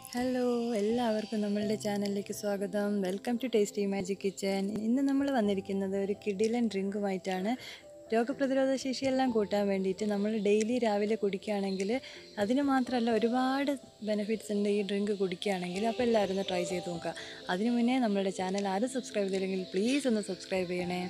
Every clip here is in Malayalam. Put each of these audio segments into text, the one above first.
ഹലോ എല്ലാവർക്കും നമ്മളുടെ ചാനലിലേക്ക് സ്വാഗതം welcome to tasty magic kitchen ഇന്ന് നമ്മൾ വന്നിരിക്കുന്നത് ഒരു കിഡിലൻ ഡ്രിങ്കുമായിട്ടാണ് രോഗപ്രതിരോധ ശേഷിയെല്ലാം കൂട്ടാൻ വേണ്ടിയിട്ട് നമ്മൾ ഡെയിലി രാവിലെ കുടിക്കുകയാണെങ്കിൽ അതിന് മാത്രമല്ല ഒരുപാട് ബെനിഫിറ്റ്സ് ഉണ്ട് ഈ ഡ്രിങ്ക് കുടിക്കുകയാണെങ്കിൽ അപ്പോൾ എല്ലാവരും ഒന്ന് ട്രൈ ചെയ്ത് നോക്കുക അതിനു മുന്നേ നമ്മളുടെ ചാനൽ ആരും സബ്സ്ക്രൈബ് ചെയ്തില്ലെങ്കിൽ പ്ലീസ് ഒന്ന് സബ്സ്ക്രൈബ് ചെയ്യണേ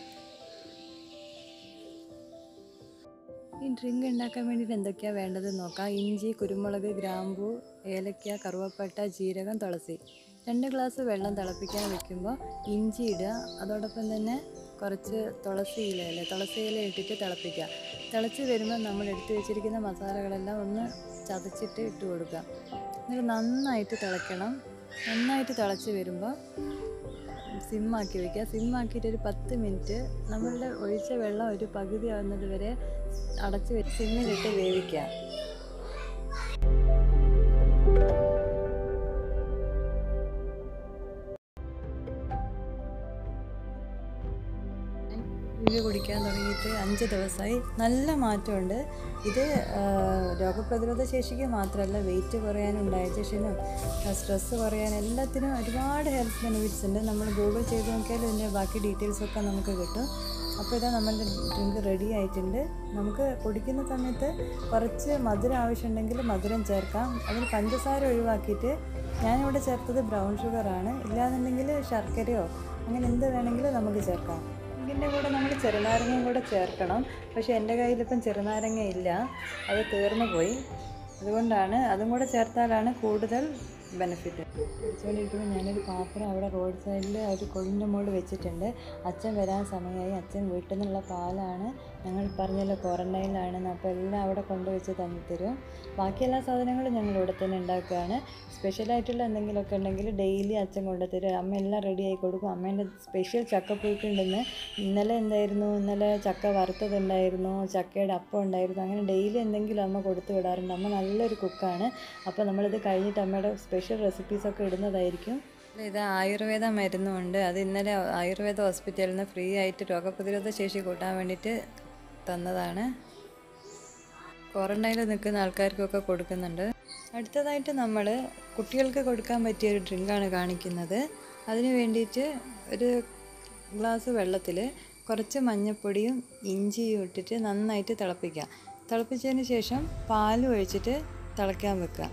ഈ ഡ്രിങ്ക് ഉണ്ടാക്കാൻ വേണ്ടിയിട്ട് എന്തൊക്കെയാണ് വേണ്ടത് നോക്കാം ഇഞ്ചി കുരുമുളക് ഗ്രാമ്പു ഏലക്ക കറുവപ്പട്ട ജീരകം തുളസി രണ്ട് ഗ്ലാസ് വെള്ളം തിളപ്പിക്കാൻ വെക്കുമ്പോൾ ഇഞ്ചി ഇടുക അതോടൊപ്പം തന്നെ കുറച്ച് തുളസി ഇല അല്ലേ തുളസി ഇല ഇട്ടിട്ട് തിളപ്പിക്കുക തിളച്ച് വരുമ്പോൾ നമ്മൾ എടുത്തു വെച്ചിരിക്കുന്ന മസാലകളെല്ലാം ഒന്ന് ചതച്ചിട്ട് ഇട്ട് കൊടുക്കുക എന്നിട്ട് നന്നായിട്ട് തിളയ്ക്കണം നന്നായിട്ട് തിളച്ച് വരുമ്പോൾ സിമ്മാക്കി വെക്കുക സിമ്മാക്കിയിട്ട് ഒരു പത്ത് മിനിറ്റ് നമ്മളുടെ ഒഴിച്ച വെള്ളം ഒരു പകുതി ആവുന്നത് വരെ അടച്ച് വെച്ച് സിമ്മിലിട്ട് വേവിക്കുക ഇത് കുടിക്കാൻ തുടങ്ങിയിട്ട് അഞ്ച് ദിവസമായി നല്ല മാറ്റമുണ്ട് ഇത് ആ, രോഗപ്രതിരോധ ശേഷിക്ക് മാത്രമല്ല വെയിറ്റ് കുറയാനും ഡയജഷനും സ്ട്രെസ്സ് കുറയാനും എല്ലാത്തിനും ഒരുപാട് ഹെൽത്ത് ബെനിഫിറ്റ്സ് ഉണ്ട് നമ്മൾ ഗൂഗിൾ ചെയ്ത് നോക്കിയാൽ ഇതിൻ്റെ ബാക്കി ഡീറ്റെയിൽസൊക്കെ നമുക്ക് കിട്ടും അപ്പോൾ ഇതാ നമ്മളുടെ ഡ്രിങ്ക് റെഡി ആയിട്ടുണ്ട് നമുക്ക് കുടിക്കുന്ന സമയത്ത് കുറച്ച് മധുരം ആവശ്യമുണ്ടെങ്കിൽ മധുരം ചേർക്കാം അതിൽ പഞ്ചസാര ഒഴിവാക്കിയിട്ട് ഞാനിവിടെ ചേർത്തത് ബ്രൗൺ ഷുഗറാണ് ഇല്ലാന്നുണ്ടെങ്കിൽ ശർക്കരയോ അങ്ങനെ എന്ത് വേണമെങ്കിലും നമുക്ക് ചേർക്കാം ഇതിൻ്റെ കൂടെ നമ്മൾ ചെറുനാരങ്ങയും കൂടെ ചേർക്കണം പക്ഷേ എൻ്റെ കയ്യിലിപ്പം ചെറുനാരങ്ങ ഇല്ല അത് തീർന്നു പോയി അതുകൊണ്ടാണ് അതും കൂടെ ചേർത്താലാണ് കൂടുതൽ ബെനിഫിറ്റ് കുടിച്ചുകൊണ്ടിരിക്കുമ്പോൾ ഞാനൊരു പാത്രം അവിടെ റോഡ് സൈഡിൽ ഒരു കൊള്ളിൻ്റെ മുകളിൽ വെച്ചിട്ടുണ്ട് അച്ഛൻ വരാൻ സമയമായി അച്ഛൻ വീട്ടിൽ നിന്നുള്ള പാലാണ് ഞങ്ങൾ പറഞ്ഞല്ലോ ക്വാറൻറ്റൈനിലാണെന്ന് അപ്പോൾ എല്ലാം അവിടെ കൊണ്ടുവച്ച് തന്നു തരും ബാക്കി എല്ലാ സാധനങ്ങളും ഞങ്ങൾ ഇവിടെ തന്നെ ഉണ്ടാക്കുകയാണ് സ്പെഷ്യലായിട്ടുള്ള എന്തെങ്കിലുമൊക്കെ ഉണ്ടെങ്കിൽ ഡെയിലി അച്ഛൻ കൊണ്ടുതരും അമ്മ എല്ലാം റെഡി ആയി കൊടുക്കും അമ്മേൻ്റെ സ്പെഷ്യൽ ചക്കപ്പുഴുക്കുണ്ടെന്ന് ഇന്നലെ എന്തായിരുന്നു ഇന്നലെ ചക്ക വറുത്തതുണ്ടായിരുന്നു ചക്കയുടെ അപ്പം ഉണ്ടായിരുന്നു അങ്ങനെ ഡെയിലി എന്തെങ്കിലും അമ്മ കൊടുത്തു വിടാറുണ്ട് അമ്മ നല്ലൊരു കുക്കാണ് അപ്പോൾ നമ്മളിത് കഴിഞ്ഞിട്ട് അമ്മയുടെ സ്പെഷ്യൽ റെസിപ്പീസൊക്കെ ഇടുന്നതായിരിക്കും ഇത് ആയുർവേദ മരുന്നുണ്ട് അത് ഇന്നലെ ആയുർവേദ ഹോസ്പിറ്റലിൽ നിന്ന് ഫ്രീ ആയിട്ട് രോഗപ്രതിരോധ ശേഷി കൂട്ടാൻ വേണ്ടിയിട്ട് തന്നതാണ് ക്വാറൻറ്റൈനിൽ നിൽക്കുന്ന ആൾക്കാർക്കൊക്കെ കൊടുക്കുന്നുണ്ട് അടുത്തതായിട്ട് നമ്മൾ കുട്ടികൾക്ക് കൊടുക്കാൻ പറ്റിയ ഒരു ഡ്രിങ്കാണ് കാണിക്കുന്നത് അതിന് വേണ്ടിയിട്ട് ഒരു ഗ്ലാസ് വെള്ളത്തിൽ കുറച്ച് മഞ്ഞൾപ്പൊടിയും ഇഞ്ചിയും ഇട്ടിട്ട് നന്നായിട്ട് തിളപ്പിക്കുക തിളപ്പിച്ചതിന് ശേഷം പാൽ ഒഴിച്ചിട്ട് തിളയ്ക്കാൻ വെക്കുക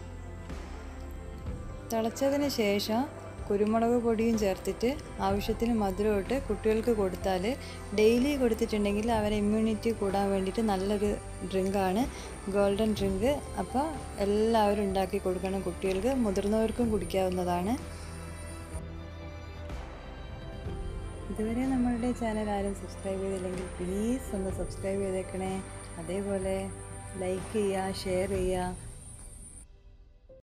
തിളച്ചതിന് ശേഷം കുരുമുളക് പൊടിയും ചേർത്തിട്ട് ആവശ്യത്തിന് മധുരം ഇട്ട് കുട്ടികൾക്ക് കൊടുത്താൽ ഡെയിലി കൊടുത്തിട്ടുണ്ടെങ്കിൽ അവരെ ഇമ്മ്യൂണിറ്റി കൂടാൻ വേണ്ടിയിട്ട് നല്ലൊരു ഡ്രിങ്കാണ് ഗോൾഡൻ ഡ്രിങ്ക് അപ്പോൾ എല്ലാവരും ഉണ്ടാക്കി കൊടുക്കണം കുട്ടികൾക്ക് മുതിർന്നവർക്കും കുടിക്കാവുന്നതാണ് ഇതുവരെ നമ്മളുടെ ചാനൽ ആരും സബ്സ്ക്രൈബ് ചെയ്തില്ലെങ്കിൽ പ്ലീസ് ഒന്ന് സബ്സ്ക്രൈബ് ചെയ്തേക്കണേ അതേപോലെ ലൈക്ക് ചെയ്യുക ഷെയർ ചെയ്യുക